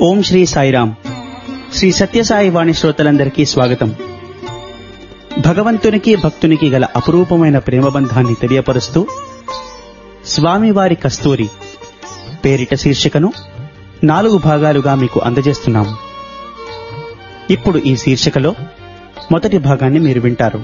ఓం శ్రీ సాయిరాం శ్రీ సత్యసాయి వాణి శ్రోతలందరికీ స్వాగతం భగవంతునికి భక్తునికి గల అపురూపమైన ప్రేమబంధాన్ని తెలియపరుస్తూ స్వామివారి కస్తూరి పేరిట శీర్షికను నాలుగు భాగాలుగా మీకు అందజేస్తున్నాము ఇప్పుడు ఈ శీర్షికలో మొదటి భాగాన్ని మీరు వింటారు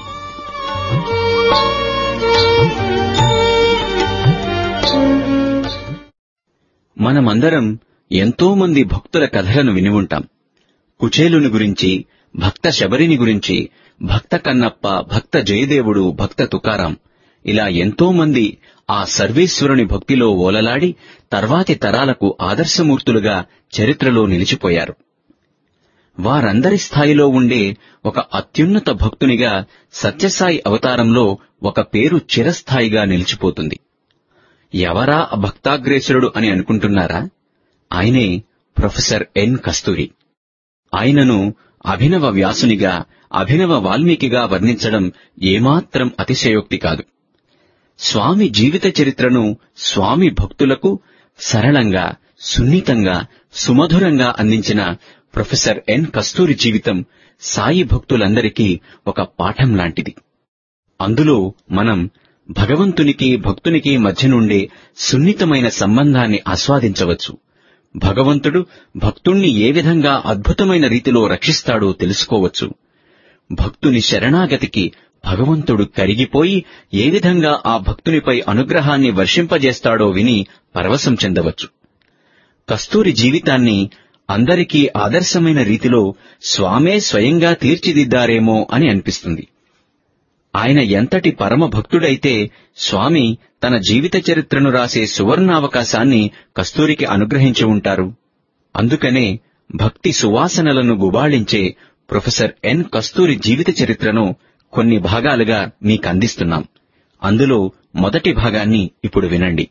మనమందరం ఎంతో మంది భక్తుల కథలను విని ఉంటాం కుచేలుని గురించి భక్త శబరిని గురించి భక్త కన్నప్ప భక్త జయదేవుడు భక్త తుకారాం ఇలా ఎంతో మంది ఆ సర్వేశ్వరుని భక్తిలో ఓలలాడి తర్వాతి తరాలకు ఆదర్శమూర్తులుగా చరిత్రలో నిలిచిపోయారు వారందరి స్థాయిలో ఉండే ఒక అత్యున్నత భక్తునిగా సత్యసాయి అవతారంలో ఒక పేరు చిరస్థాయిగా నిలిచిపోతుంది ఎవరా ఆ భక్తాగ్రేసురుడు అని అనుకుంటున్నారా ఆయనే ప్రొఫెసర్ ఎన్ కస్తూరి ఆయనను అభినవ వ్యాసునిగా అభినవ వాల్మీకిగా వర్ణించడం ఏమాత్రం అతిశయోక్తి కాదు స్వామి జీవిత చరిత్రను స్వామి భక్తులకు సరళంగా సున్నితంగా సుమధురంగా అందించిన ప్రొఫెసర్ ఎన్ కస్తూరి జీవితం సాయి భక్తులందరికీ ఒక పాఠం లాంటిది అందులో మనం భగవంతునికి భక్తునికి మధ్య నుండే సున్నితమైన సంబంధాన్ని ఆస్వాదించవచ్చు భగవంతుడు భక్తుణ్ణి ఏ విధంగా అద్భుతమైన రీతిలో రక్షిస్తాడో తెలుసుకోవచ్చు భక్తుని శరణాగతికి భగవంతుడు కరిగిపోయి ఏ విధంగా ఆ భక్తునిపై అనుగ్రహాన్ని వర్షింపజేస్తాడో విని పరవశం చెందవచ్చు కస్తూరి జీవితాన్ని అందరికీ ఆదర్శమైన రీతిలో స్వామే స్వయంగా తీర్చిదిద్దారేమో అని అనిపిస్తుంది ఆయన ఎంతటి పరమ భక్తుడైతే స్వామి తన జీవిత చరిత్రను రాసే సువర్ణావకాశాన్ని కస్తూరికి అనుగ్రహించి ఉంటారు అందుకనే భక్తి సువాసనలను గుబాళించే ప్రొఫెసర్ ఎన్ కస్తూరి జీవిత చరిత్రను కొన్ని భాగాలుగా మీకందిస్తున్నాం అందులో మొదటి భాగాన్ని ఇప్పుడు వినండి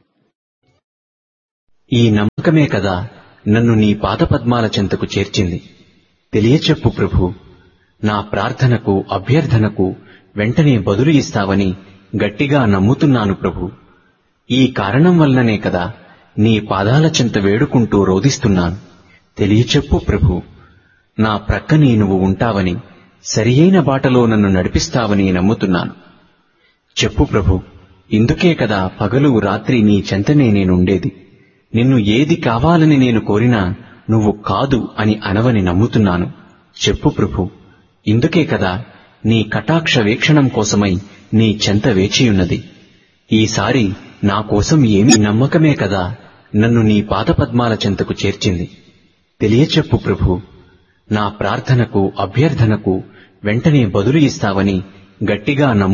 ఈ నమ్మకమే కదా నన్ను నీ పాదపద్మాల చెంతకు చేర్చింది తెలియచెప్పు ప్రభు నా ప్రార్థనకు అభ్యర్థనకు వెంటనే బదులు ఇస్తావని గట్టిగా నమ్ముతున్నాను ప్రభు ఈ కారణం వల్లనే కదా నీ పాదాల చెంత వేడుకుంటూ రోదిస్తున్నాను తెలియచెప్పు ప్రభు నా ప్రక్కనే నువ్వు ఉంటావని సరియైన బాటలో నన్ను నడిపిస్తావని నమ్ముతున్నాను చెప్పు ప్రభు ఇందుకే కదా పగలు రాత్రి నీ చెంతనే నేనుండేది నిన్ను ఏది కావాలని నేను కోరినా నువ్వు కాదు అని అనవని నమ్ముతున్నాను చెప్పు ప్రభు ఇందుకే కదా నీ కటాక్ష వీక్షణం కోసమై నీ చెంత వేచియున్నది ఈసారి నా కోసం ఏమీ నమ్మకమే కదా నన్ను నీ పాదపద్మాల చెంతకు చేర్చింది తెలియచెప్పు ప్రభు నా ప్రార్థనకు అభ్యర్థనకు వెంటనే బదులు ఇస్తావని గట్టిగా నమ్ము